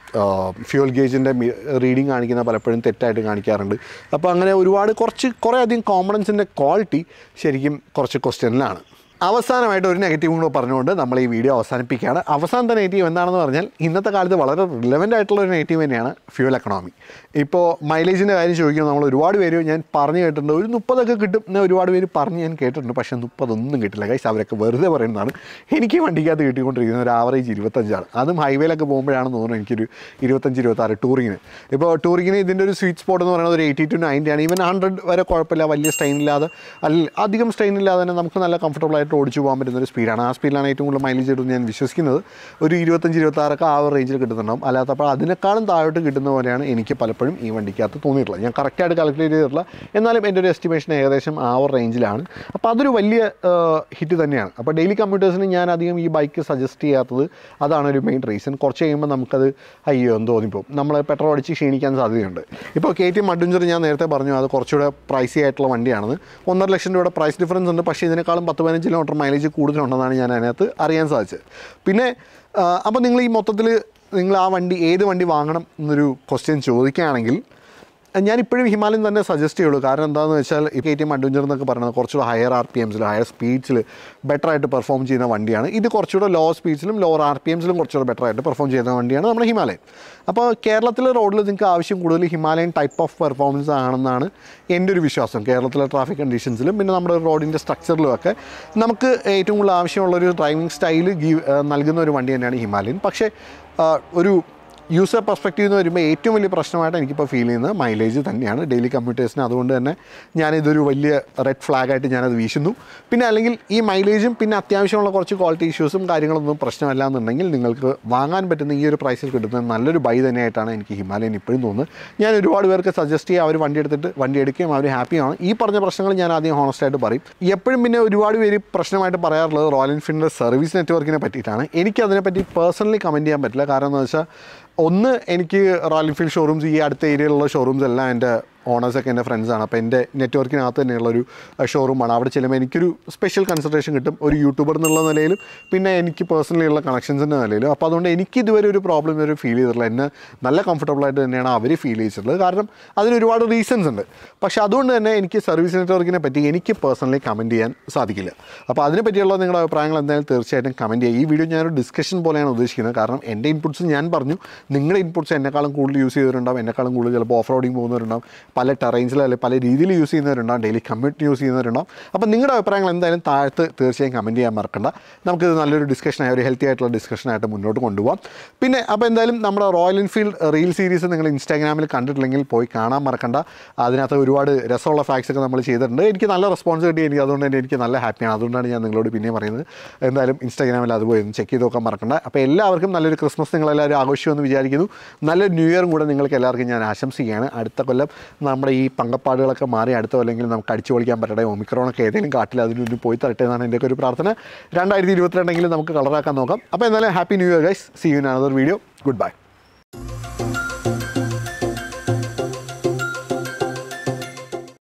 ഫ്യൂൽ ഗേജിൻ്റെ റീഡിങ് കാണിക്കുന്ന പലപ്പോഴും തെറ്റായിട്ട് കാണിക്കാറുണ്ട് അപ്പോൾ അങ്ങനെ ഒരുപാട് കുറച്ച് കുറേ അധികം കോമ്പണൻസിൻ്റെ ക്വാളിറ്റി ശരിക്കും കുറച്ച് ക്വസ്റ്റ്യനിലാണ് അവസാനമായിട്ട് ഒരു നെഗറ്റീവ് കൂടെ പറഞ്ഞുകൊണ്ട് നമ്മൾ ഈ വീഡിയോ അവസാനിപ്പിക്കുകയാണ് അവസാനത്തെ നെഗറ്റീവ് എന്താണെന്ന് പറഞ്ഞാൽ ഇന്നത്തെ കാലത്ത് വളരെ റിലവൻ്റ് ആയിട്ടുള്ള ഒരു നെഗറ്റീവ് തന്നെയാണ് ഫ്യൂൽ എക്കണോമി ഇപ്പോൾ മൈലേജിൻ്റെ കാര്യം ചോദിക്കുമ്പോൾ നമ്മൾ ഒരുപാട് പേര് ഞാൻ പറഞ്ഞു കേട്ടിട്ടുണ്ട് ഒരു മുപ്പതൊക്കെ കിട്ടും എന്ന് ഒരുപാട് പേര് പറഞ്ഞ് ഞാൻ കേട്ടിട്ടുണ്ട് പക്ഷേ മുപ്പതൊന്നും കിട്ടില്ല കൈസ് അവരൊക്കെ വെറുതെ പറയുന്നതാണ് എനിക്ക് വണ്ടിക്കകത്ത് കിട്ടിക്കൊണ്ടിരിക്കുന്ന ഒരു ആവറേജ് ഇരുപത്തഞ്ചാണ് അതും ഹൈവേയിലൊക്കെ പോകുമ്പോഴാണെന്ന് തോന്നുന്നു എനിക്കൊരു ഇരുപത്തഞ്ച് ഇരുപത്താറ് ടൂറിങ്ങിന് ഇപ്പോൾ ടൂറിങ്ങിന് ഇതിൻ്റെ ഒരു സ്വീറ്റ് സ്പോട്ട് എന്ന് പറയുന്നത് ഒരു എയ്റ്റി ടു നയൻറ്റി ആണ് ഈവൻ ഹൺഡ്രഡ് വരെ കുഴപ്പമില്ല വലിയ സ്ട്രെയിൻ ഇല്ലാതെ അല്ല അധികം സ്ട്രെയിൻ ഇല്ലാതെ തന്നെ നമുക്ക് നല്ല കംഫർട്ടബിൾ ആയിട്ട് ഓടിച്ചു പോകാൻ പറ്റുന്ന ഒരു സ്പീഡാണ് ആ സ്പീഡിലാണ് ഏറ്റവും കൂടുതൽ മൈലേജ് കിട്ടുമെന്ന് ഞാൻ വിശ്വസിക്കുന്നത് ഒരു ഇരുപത്തഞ്ച് ഇരുപത്താറൊക്കെ ആ ഒരു റേഞ്ചിൽ കിട്ടുന്നുണ്ടാവും അല്ലാത്തപ്പോൾ അതിനേക്കാളും താഴോട്ട് കിട്ടുന്ന പോലെയാണ് എനിക്ക് പലപ്പോഴും ഈ വണ്ടിക്കകത്ത് തോന്നിയിട്ടുള്ളത് ഞാൻ കറക്റ്റായിട്ട് കാൽക്കുലേറ്റ് ചെയ്തിട്ടില്ല എന്നാലും എൻ്റെ ഒരു എസ്റ്റിമേഷൻ ഏകദേശം ആ ഒരു റേഞ്ചിലാണ് അപ്പോൾ അതൊരു വലിയ ഹിറ്റ് തന്നെയാണ് അപ്പോൾ ഡെയിലി കമ്പ്യൂട്ടേഴ്സിന് ഞാൻ അധികം ഈ ബൈക്ക് സജസ്റ്റ് ചെയ്യാത്തത് അതാണ് ഒരു മെയിൻ റീസൺ കുറച്ച് കഴിയുമ്പോൾ നമുക്കത് അയ്യോ എന്ന് തോന്നിപ്പോവും നമ്മൾ പെട്രോൾ അടിച്ച് ക്ഷീണിക്കാൻ സാധ്യതയുണ്ട് ഇപ്പോൾ കെ ടി എം അഡ്വഞ്ചർ ഞാൻ നേരത്തെ പറഞ്ഞു അത് കുറച്ചുകൂടെ പ്രൈസി ആയിട്ടുള്ള വണ്ടിയാണെന്ന് ഒന്നര ലക്ഷം രൂപയുടെ പ്രൈസ് ഡിഫറൻസ് ഉണ്ട് പക്ഷേ ഇതിനേക്കാളും പത്ത് പതിനഞ്ച് കിലോമീറ്റർ മൈലേജ് കൂടുതലുണ്ടെന്നാണ് ഞാൻ അതിനകത്ത് അറിയാൻ സാധിച്ചത് പിന്നെ അപ്പോൾ നിങ്ങൾ ഈ മൊത്തത്തിൽ നിങ്ങൾ ആ വണ്ടി ഏത് വണ്ടി വാങ്ങണം എന്നൊരു ക്വസ്റ്റ്യൻ ചോദിക്കുകയാണെങ്കിൽ ഞാൻ ഇപ്പോഴും ഹിമാലയൻ തന്നെ സജസ്റ്റ് ചെയ്യുള്ളൂ കാരണം എന്താണെന്ന് വെച്ചാൽ ഈ കെ ടി എം അഡ്വഞ്ചർ എന്നൊക്കെ പറയുന്നത് കുറച്ചുകൂടെ ഹയർ ആർ പി എംസിൽ ഹയർ സ്പീഡ്സിൽ ബെറ്റർ ആയിട്ട് പെർഫോം ചെയ്യുന്ന വണ്ടിയാണ് ഇത് കുറച്ചുകൂടെ ലോ സ്പീഡ്സിലും ലോവർ ആർ പി എംസിലും കുറച്ചുകൂടെ ബെറ്റർ ആയിട്ട് പെർഫോം ചെയ്യുന്ന വണ്ടിയാണ് നമ്മുടെ ഹിമാലയൻ അപ്പോൾ കേരളത്തിലെ റോഡിൽ നിങ്ങൾക്ക് ആവശ്യം കൂടുതൽ ഹിമാലയൻ ടൈപ്പ് ഓഫ് പെർഫോമൻസ് ആണെന്നാണ് എൻ്റെ ഒരു വിശ്വാസം കേരളത്തിലെ ട്രാഫിക് കണ്ടീഷൻസിലും പിന്നെ നമ്മുടെ റോഡിൻ്റെ സ്ട്രക്ചറിലും ഒക്കെ നമുക്ക് ഏറ്റവും കൂടുതൽ ആവശ്യമുള്ളൊരു ഡ്രൈവിംഗ് സ്റ്റൈൽ ഗീവ് നൽകുന്ന ഒരു വണ്ടി തന്നെയാണ് ഹിമാലയൻ പക്ഷേ ആ, ഒരു യൂസർ പെർസ്പെക്റ്റീവ് എന്ന് വരുമ്പോൾ ഏറ്റവും വലിയ പ്രശ്നമായിട്ട് എനിക്കിപ്പോൾ ഫീൽ ചെയ്യുന്നത് മൈലേജ് തന്നെയാണ് ഡെയിലി കമ്പ്യൂട്ടേഴ്സിന് അതുകൊണ്ട് തന്നെ ഞാനിതൊരു വലിയ റെഡ് ഫ്ലാഗായിട്ട് ഞാനത് വീശുന്നു പിന്നെ അല്ലെങ്കിൽ ഈ മൈലേജും പിന്നെ അത്യാവശ്യമുള്ള കുറച്ച് ക്വാളിറ്റി ഇഷ്യൂസും കാര്യങ്ങളൊന്നും പ്രശ്നമല്ല എന്നുണ്ടെങ്കിൽ നിങ്ങൾക്ക് വാങ്ങാൻ പറ്റുന്ന ഈ ഒരു പ്രൈസിൽ കിട്ടുന്ന നല്ലൊരു ബൈ തന്നെയായിട്ടാണ് എനിക്ക് ഹിമാലയൻ ഇപ്പോഴും തോന്നുന്നത് ഞാൻ ഒരുപാട് പേർക്ക് സജസ്റ്റ് ചെയ്യുക അവർ വണ്ടി എടുത്തിട്ട് വണ്ടി എടുക്കുകയും അവർ ഹാപ്പിയാണ് ഈ പറഞ്ഞ പ്രശ്നങ്ങൾ ഞാൻ ആദ്യം ഹോണസ്റ്റായിട്ട് പറയും എപ്പോഴും പിന്നെ ഒരുപാട് പേര് പ്രശ്നമായിട്ട് പറയാറുള്ളത് റോയൽ എൻഫീൽഡിൻ്റെ സർവീസ് നെറ്റ്വർക്കിനെ പറ്റിയിട്ടാണ് എനിക്ക് അതിനെപ്പറ്റി പേഴ്സണലി കമൻറ്റ് ചെയ്യാൻ പറ്റില്ല കാരണം എന്താ വെച്ചാൽ ഒന്ന് എനിക്ക് റോയൽ എൻഫീൽഡ് ഷോറൂംസ് ഈ അടുത്ത ഏരിയയിലുള്ള ഷോറൂംസ് എല്ലാം എൻ്റെ ഓണേഴ്സൊക്കെ എൻ്റെ ഫ്രണ്ട്സാണ് അപ്പോൾ എൻ്റെ നെറ്റ്വർക്കിനകത്ത് തന്നെയുള്ളൊരു ഷോറൂമാണ് അവിടെ ചെല്ലുമ്പോൾ എനിക്കൊരു സ്പെഷ്യൽ കൺസിഡറേഷൻ കിട്ടും ഒരു യൂട്യൂബർ എന്നുള്ള നിലയിലും പിന്നെ എനിക്ക് പേഴ്സണലി ഉള്ള കണക്ഷൻസിൻ്റെ നിലയിലും അപ്പോൾ അതുകൊണ്ട് എനിക്ക് ഇതുവരെ ഒരു പ്രോബ്ലം ഇതുവരെ ഫീൽ ചെയ്തിട്ടില്ല എന്നെ നല്ല കംഫർട്ടബിൾ ആയിട്ട് തന്നെയാണ് അവർ ഫീൽ ചെയ്തിട്ടുള്ളത് കാരണം അതിന് ഒരുപാട് റീസൺസ് ഉണ്ട് പക്ഷേ അതുകൊണ്ട് തന്നെ എനിക്ക് സർവീസ് നെറ്റ്വർക്കിനെ പറ്റി എനിക്ക് പേഴ്സണലി കമൻറ്റ് ചെയ്യാൻ സാധിക്കില്ല അപ്പോൾ അതിനെ പറ്റിയുള്ള നിങ്ങളുടെ അഭിപ്രായങ്ങൾ എന്തായാലും തീർച്ചയായിട്ടും കമൻറ്റ് ചെയ്യുക ഈ വീഡിയോ ഞാനൊരു ഡിസ്കഷൻ പോലെയാണ് ഉദ്ദേശിക്കുന്നത് കാരണം എൻ്റെ ഇൻപുട്സ് ഞാൻ പറഞ്ഞു നിങ്ങളുടെ ഇൻപുട്സ് എന്നെക്കാളും കൂടുതൽ യൂസ് ചെയ്തവരുണ്ടാവും എന്നെക്കാളും കൂടുതൽ ചിലപ്പോൾ ഓഫ് റോഡിങ് പോകുന്നവരുണ്ടാവും പല ടെറൈൻസിൽ അല്ലെങ്കിൽ പല രീതിയിൽ യൂസ് ചെയ്യുന്നവരുണ്ടാവും ഡെയിലി കമ്മ്യൂട്ട് യൂസ് ചെയ്യുന്നവരുണ്ടാവും അപ്പോൾ നിങ്ങളുടെ അഭിപ്രായങ്ങൾ എന്തായാലും താഴത്ത് തീർച്ചയായും കമൻറ്റ് ചെയ്യാൻ മറക്കണ്ട നമുക്കിത് നല്ലൊരു ഡിസ്കഷനായി ഒരു ഹെൽത്തി ആയിട്ടുള്ള ഡിസ്കഷനായിട്ട് മുന്നോട്ട് കൊണ്ടുപോകാം പിന്നെ അപ്പോൾ എന്തായാലും നമ്മുടെ റോയൽ എൻഫീൽഡ് റീൽ സീരീസ് നിങ്ങൾ ഇൻസ്റ്റാഗ്രാമിൽ കണ്ടിട്ടില്ലെങ്കിൽ പോയി കാണാൻ മറക്കണ്ട അതിനകത്ത് ഒരുപാട് രസമുള്ള ഫാക്ട്സ് ഒക്കെ നമ്മൾ ചെയ്തിട്ടുണ്ട് എനിക്ക് നല്ല റെസ്പോൺസ് കിട്ടി എനിക്ക് അതുകൊണ്ട് തന്നെ എനിക്ക് നല്ല ഹാപ്പിയാണ് അതുകൊണ്ടാണ് ഞാൻ നിങ്ങളോട് പിന്നെയും പറയുന്നത് എന്തായാലും ഇൻസ്റ്റാഗ്രാമിൽ അത് പോയി ഒന്ന് ചെക്ക് ചെയ്ത് നോക്കാൻ മറക്കണ്ട അപ്പോൾ എല്ലാവർക്കും നല്ലൊരു ക്രിസ്മസ് നിങ്ങളെല്ലാവരും ആഘോഷിക്കുമെന്ന് വിചാരിക്കുന്നു നല്ലൊരു ന്യൂ ഇയറും കൂടെ നിങ്ങൾക്ക് എല്ലാവർക്കും ഞാൻ ആശംസിക്കുകയാണ് അടുത്ത കൊല്ലം നമ്മുടെ ഈ പങ്കപ്പാടുകളൊക്കെ മാറി അടുത്ത കൊല്ലെങ്കിൽ നമുക്ക് അടിച്ചു പൊളിക്കാൻ പറ്റട്ടെ ഒമിക്രോണൊക്കെ ഏതെങ്കിലും കാട്ടിൽ അതിന് മുന്നിൽ പോയി തരട്ടെ എന്നാണ് എൻ്റെ ഒരു പ്രാർത്ഥന രണ്ടായിരത്തി ഇരുപത്തിരണ്ടെങ്കിലും നമുക്ക് കളറാക്കാൻ നോക്കാം അപ്പോൾ എന്നാലും happy new year guys see you in another video good by